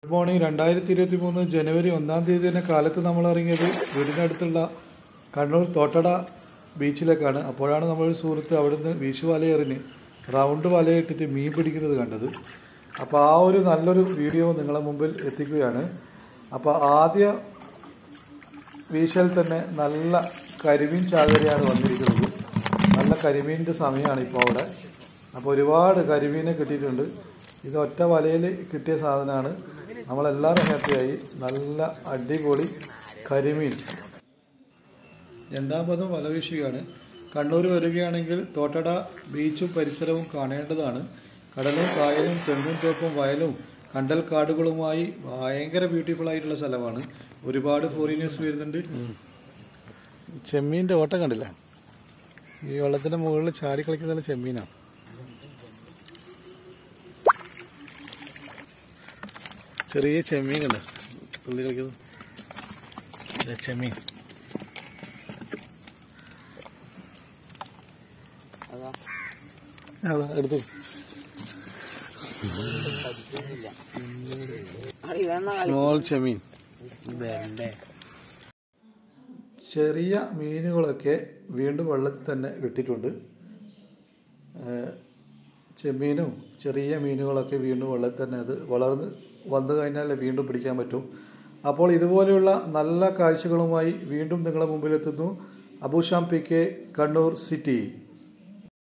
good morning രണ്ടായിരത്തി ഇരുപത്തി മൂന്ന് ജനുവരി ഒന്നാം തീയതി തന്നെ കാലത്ത് നമ്മൾ ഇറങ്ങിയത് വീടിനടുത്തുള്ള കണ്ണൂർ തോട്ടട ബീച്ചിലേക്കാണ് അപ്പോഴാണ് നമ്മളൊരു സുഹൃത്ത് അവിടുന്ന് വീശു വലയെറിഞ്ഞ് റൗണ്ട് വലയിട്ടിട്ട് മീൻ പിടിക്കുന്നത് കണ്ടത് അപ്പോൾ ആ ഒരു നല്ലൊരു വീഡിയോ നിങ്ങളെ മുമ്പിൽ എത്തിക്കുകയാണ് അപ്പോൾ ആദ്യ വീശൽ തന്നെ നല്ല കരിമീൻ ചാകരയാണ് വന്നിരിക്കുന്നത് നല്ല കരിമീനിൻ്റെ സമയമാണ് ഇപ്പോൾ അവിടെ അപ്പോൾ ഒരുപാട് കരിമീനെ കിട്ടിയിട്ടുണ്ട് ഇത് ഒറ്റ വലയിൽ കിട്ടിയ സാധനമാണ് നമ്മളെല്ലാവരും ഹാപ്പിയായി നല്ല അടിപൊളി കരിമീൻ രണ്ടാം പദം വലവീശുകയാണ് കണ്ണൂർ വരികയാണെങ്കിൽ തോട്ടട ബീച്ചും പരിസരവും കാണേണ്ടതാണ് കടലും കായലും തെങ്ങും തോപ്പും വയലും കണ്ടൽ കാടുകളുമായി ഭയങ്കര ബ്യൂട്ടിഫുൾ ആയിട്ടുള്ള സ്ഥലമാണ് ഒരുപാട് ഫോറിനേഴ്സ് വരുന്നുണ്ട് ചെമ്മീൻ്റെ ഓട്ടം കണ്ടില്ല ഈ വെള്ളത്തിന്റെ മുകളിൽ ചാടി കളിക്കുന്ന ചെമ്മീനാണ് ചെറിയ ചെമ്മീൻ കണ്ട തുള്ളി കളിക്കുന്നത് ദേ ചെമ്മീൻ അതാ എടുത്തു സ്മോൾ ചെമ്മീൻ ചെറിയ മീനുകളൊക്കെ വീണ്ടും വെള്ളത്തിൽ തന്നെ വിട്ടിട്ടുണ്ട് ഏഹ് ചെമ്മീനും ചെറിയ മീനുകളൊക്കെ വീണ്ടും വെള്ളത്തിൽ തന്നെ അത് വളർന്ന് വന്നു കഴിഞ്ഞാൽ വീണ്ടും പിടിക്കാൻ പറ്റും അപ്പോൾ ഇതുപോലെയുള്ള നല്ല കാഴ്ചകളുമായി വീണ്ടും നിങ്ങളുടെ മുമ്പിലെത്തുന്നു Abusham P K Kannur city